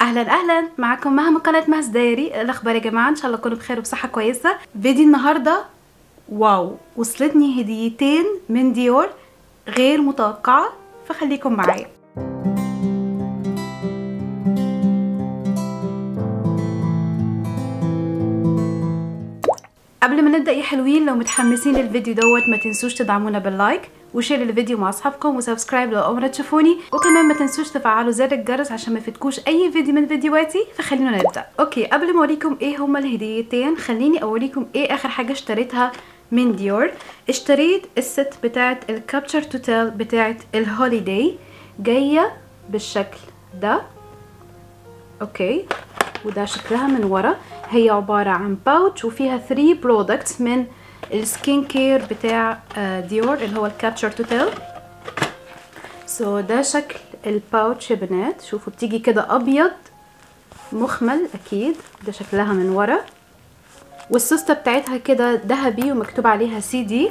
اهلا اهلا معاكم مها من قناه مهز دايري الاخبار يا جماعه ان شاء الله تكونوا بخير وبصحه كويسه فيديو النهارده واو وصلتني هديتين من ديور غير متوقعه فخليكم معايا قبل ما نبدا يا حلوين لو متحمسين للفيديو دوت ما تنسوش تدعمونا باللايك وشير الفيديو مع اصحابكم وسبسكرايب لو اول مره تشوفوني وكمان ما تنسوش تفعلوا زر الجرس عشان ما يفوتكوش اي فيديو من فيديوهاتي فخلينا نبدا اوكي قبل ما اوريكم ايه هما الهديتين خليني اوريكم ايه اخر حاجه اشتريتها من ديور اشتريت الست بتاعت الكابتشر توتال بتاعت الهوليداي جايه بالشكل ده اوكي وده شكلها من ورا هي عبارة عن باوتش وفيها 3 برودكتس من السكين كير بتاع ديور اللي هو الكابتشر توتال سو ده شكل الباوتش يا بنات شوفوا بتيجي كده ابيض مخمل اكيد ده شكلها من ورا والسوسته بتاعتها كده ذهبي ومكتوب عليها سي دي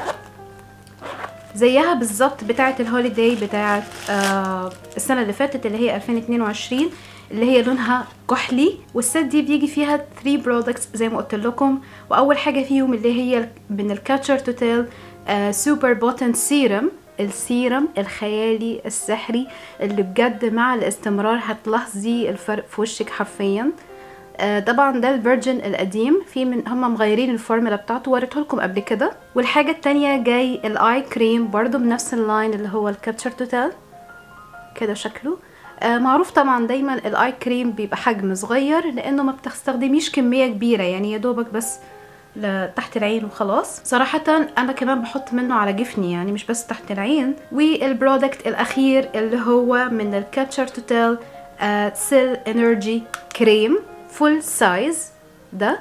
زيها بالظبط بتاعه الهوليداي بتاعه آه السنه اللي فاتت اللي هي 2022 اللي هي لونها كحلي والست دي بيجي فيها 3 برودكتس زي ما قلت لكم واول حاجه فيهم اللي هي من الكاتشر توتال سوبر بوتن سيرم السيرم الخيالي السحري اللي بجد مع الاستمرار هتلاحظي الفرق في وشك حرفيا آه طبعا ده الفيرجن القديم في من هم مغيرين الفورمولا بتاعته وريته لكم قبل كده والحاجه التانية جاي الاي كريم برضو بنفس اللاين اللي هو الكابتشر توتال كده شكله آه معروف طبعا دايما الاي كريم بيبقى حجم صغير لانه ما بتستخدميش كميه كبيره يعني يا دوبك بس تحت العين وخلاص صراحة أنا كمان بحط منه على جفني يعني مش بس تحت العين والبرودكت الأخير اللي هو من الكاتشر توتال سيل انرجي كريم فول سايز ده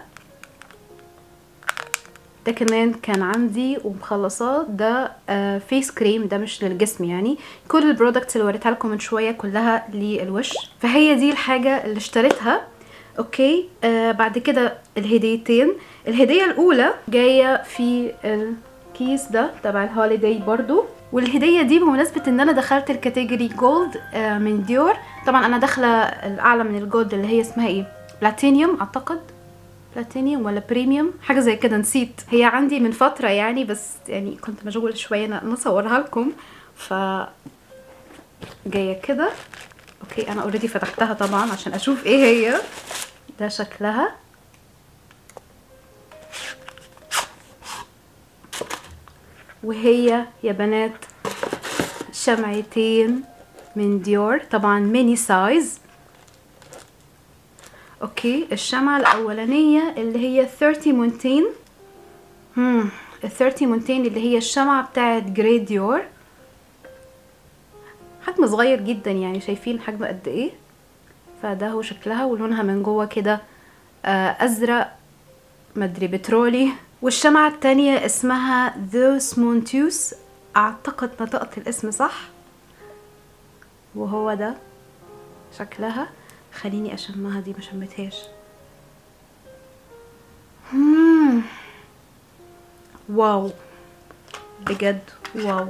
ده كمان كان عندي ومخلصاه ده آه فيس كريم ده مش للجسم يعني كل البرودكتس اللي وريتها لكم من شويه كلها للوش فهي دي الحاجه اللي اشتريتها اوكي آه بعد كده الهديتين الهديه الاولى جايه في الكيس ده تبع الهوليداي برضو والهديه دي بمناسبه ان انا دخلت الكاتيجوري جولد آه من ديور طبعا انا داخله الاعلى من الجولد اللي هي اسمها ايه بلاتينيوم اعتقد بلاتينيوم ولا بريميوم حاجه زي كده نسيت هي عندي من فتره يعني بس يعني كنت مشغوله شويه ان اصورها لكم ف جايه كده اوكي انا اوريدي فتحتها طبعا عشان اشوف ايه هي ده شكلها وهي يا بنات شمعتين من ديور طبعا ميني سايز اوكي الشمعة الاولانية اللي هي 30 مونتين هم ال 30 مونتين اللي هي الشمعة بتاعت جري ديور حجم صغير جدا يعني شايفين حجم قد ايه فده هو شكلها ولونها من جوه كده آه ازرق مدري بترولي والشمعة التانية اسمها ذوس مونتيوس اعتقد نطقت الاسم صح وهو ده شكلها خليني اشمها دي ما شمتهاش واو بجد واو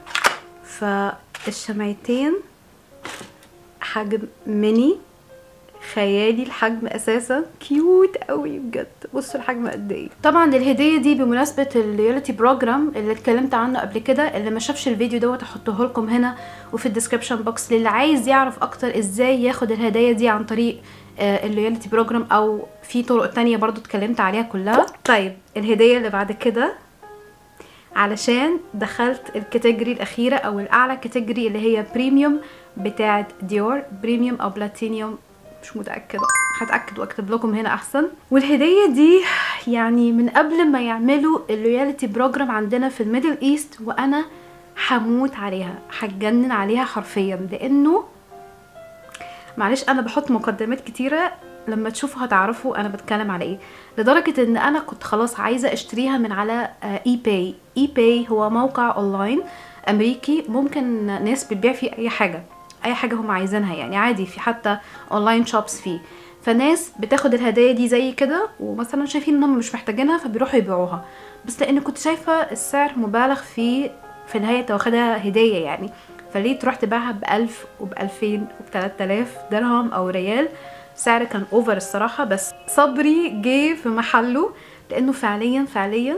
فالشمعتين حجم ميني خيالي الحجم اساسا كيوت قوي بجد بصوا الحجم قد ايه طبعا الهديه دي بمناسبه اللويالتي بروجرام اللي اتكلمت عنه قبل كده اللي ما شافش الفيديو دوت هحطه لكم هنا وفي الديسكربشن بوكس للي عايز يعرف اكتر ازاي ياخد الهدايا دي عن طريق اللويالتي بروجرام او في طرق تانية برضو اتكلمت عليها كلها طيب الهديه اللي بعد كده علشان دخلت الكاتيجوري الاخيره او الاعلى كاتيجوري اللي هي بريميوم بتاعه ديور بريميوم او بلاتينيوم مش متأكدة هتأكد واكتب لكم هنا احسن والهدية دي يعني من قبل ما يعملوا اللويالتي بروجرام عندنا في الميدل ايست وانا هموت عليها هتجنن عليها حرفيا لانه معلش انا بحط مقدمات كتيرة لما تشوفوا هتعرفوا انا بتكلم على ايه لدرجة ان انا كنت خلاص عايزة اشتريها من على اي باي اي باي هو موقع اونلاين امريكي ممكن ناس بتبيع فيه اي حاجة اي حاجه هم عايزينها يعني عادي في حتى اونلاين شوبس فيه فناس بتاخد الهدايا دي زي كده ومثلا شايفين انهم مش محتاجينها فبيروحوا يبيعوها بس لان كنت شايفه السعر مبالغ فيه في النهايه انت واخدها هديه يعني فليه تروح تبيعها بألف وبألفين وبتلات آلاف درهم أو ريال سعر كان اوفر الصراحة بس صبري جه في محله لأنه فعليا فعليا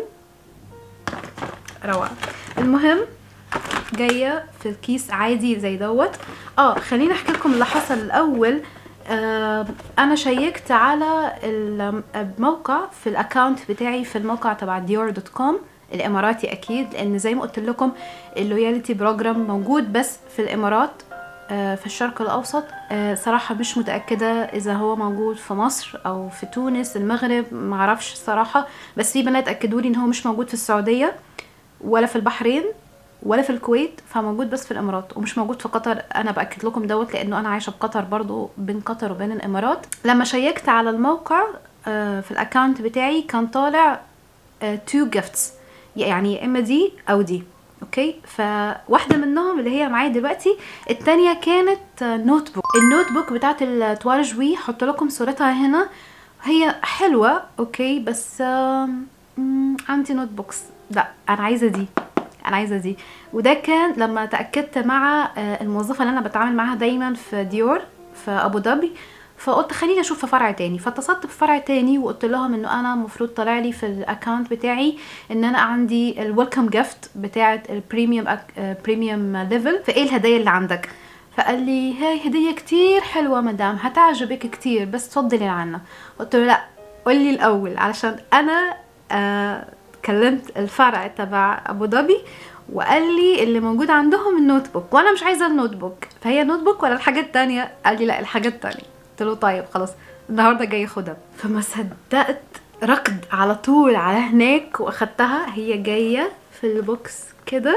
روعة المهم جاية في الكيس عادي زي دوت اه خليني احكي لكم اللي حصل الاول آه انا شيكت على الموقع في الاكونت بتاعي في الموقع تبع ديور دوت كوم الاماراتي اكيد لان زي ما قلت لكم اللويالتي بروجرام موجود بس في الامارات آه في الشرق الاوسط آه صراحة مش متأكدة اذا هو موجود في مصر او في تونس المغرب معرفش الصراحة بس في بنات اكدوا لي ان هو مش موجود في السعودية ولا في البحرين ولا في الكويت فموجود بس في الامارات ومش موجود في قطر انا باكد لكم دوت لانه انا عايشه بقطر برضو بين قطر وبين الامارات لما شيكت على الموقع في الاكونت بتاعي كان طالع تو جيفتس يعني يا اما دي او دي اوكي فواحده منهم اللي هي معايا دلوقتي التانية كانت نوت بوك النوت بوك بتاعت التوارجوي حط لكم صورتها هنا هي حلوه اوكي بس عندي نوت بوكس لا انا عايزه دي انا عايزه دي وده كان لما تاكدت مع الموظفه اللي انا بتعامل معاها دايما في ديور في ابو ظبي فقلت خليني اشوف في فرع تاني فاتصلت بفرع تاني وقلت لهم انه انا المفروض طالع لي في الاكونت بتاعي ان انا عندي الويلكم جيفت بتاعه البريميوم بريميوم ليفل فايه الهدايا اللي عندك فقال لي هاي هديه كتير حلوه مدام هتعجبك كتير بس تفضلي عنا قلت له لا قولي الاول علشان انا آه كلمت الفرع تبع ابو ظبي وقال لي اللي موجود عندهم النوت بوك وانا مش عايزه النوت بوك فهي نوت بوك ولا الحاجات التانية قال لي لا الحاجات التانية قلت له طيب خلاص النهارده جاي خدها فما صدقت ركض على طول على هناك واخدتها هي جايه في البوكس كده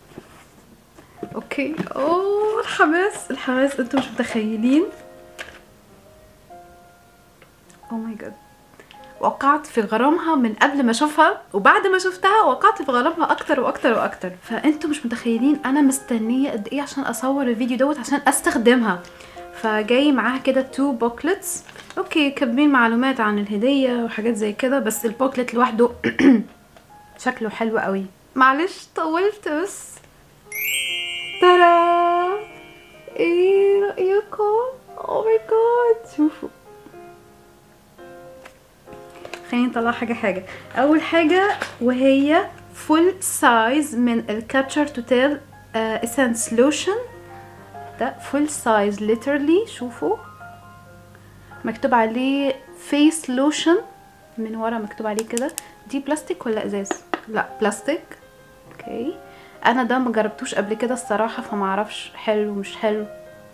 اوكي اوه الحماس الحماس انتوا مش متخيلين او ماي جاد وقعت في غرامها من قبل ما اشوفها وبعد ما شفتها وقعت في غرامها اكتر واكتر واكتر فانتوا مش متخيلين انا مستنيه قد ايه عشان اصور الفيديو دوت عشان استخدمها فجاي معاها كده تو بوكلتس اوكي كاتبين معلومات عن الهديه وحاجات زي كده بس البوكلت لوحده شكله حلو قوي معلش طولت بس ترى ايه رايكم او ماي جاد شوفوا خلينا نطلع حاجه حاجه اول حاجه وهي فول سايز من الكابتشر توتال اسنس لوشن ده فول سايز ليترلي شوفوا مكتوب عليه فيس لوشن من ورا مكتوب عليه كده دي بلاستيك ولا ازاز لا بلاستيك اوكي انا ده ما جربتوش قبل كده الصراحه فما اعرفش حلو مش حلو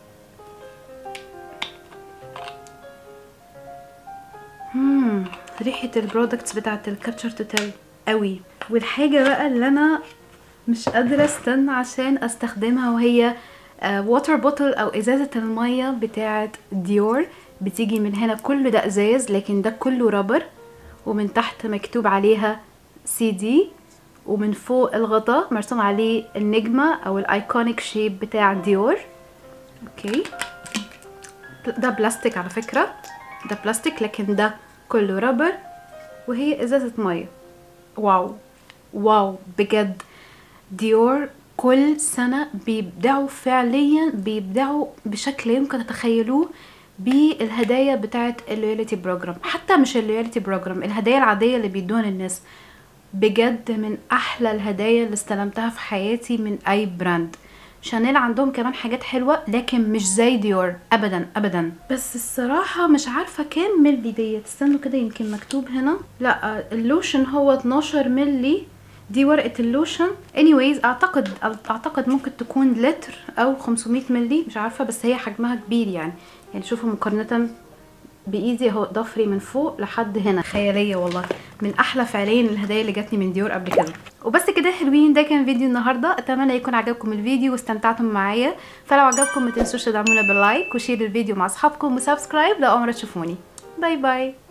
مم. ريحه البرودكتس بتاعت الكابتشر توتال قوي والحاجه بقى اللي انا مش قادره استنى عشان استخدمها وهي ووتر بوتل او ازازه الميه بتاعه ديور بتيجي من هنا كل ده ازاز لكن ده كله رابر ومن تحت مكتوب عليها سي دي ومن فوق الغطاء مرسوم عليه النجمه او الايكونيك شيب بتاع ديور اوكي ده بلاستيك على فكره ده بلاستيك لكن ده كله رابر وهي ازازه ميه واو واو بجد ديور كل سنة بيبدعوا فعليا بيبدعوا بشكل يمكن تتخيلوه بالهدايا بتاعة اللويالتي بروجرام حتى مش اللويالتي بروجرام الهدايا العادية اللي بيدوها للناس بجد من احلى الهدايا اللي استلمتها في حياتي من اي براند شانيل عندهم كمان حاجات حلوة لكن مش زي ديور ابدا ابدا بس الصراحة مش عارفة كام ملي ديت استنوا كده يمكن مكتوب هنا لا اللوشن هو 12 ملي دي ورقة اللوشن anyways اعتقد اعتقد ممكن تكون لتر او 500 ملي مش عارفة بس هي حجمها كبير يعني يعني شوفوا مقارنة بايدي اهو ضفري من فوق لحد هنا خياليه والله من احلى فعليا الهدايا اللي جاتني من ديور قبل كده وبس كده حلوين ده كان فيديو النهارده اتمنى يكون عجبكم الفيديو واستمتعتم معايا فلو عجبكم ما تنسوش تدعمونا باللايك وشير الفيديو مع اصحابكم وسبسكرايب لو اول مره تشوفوني باي باي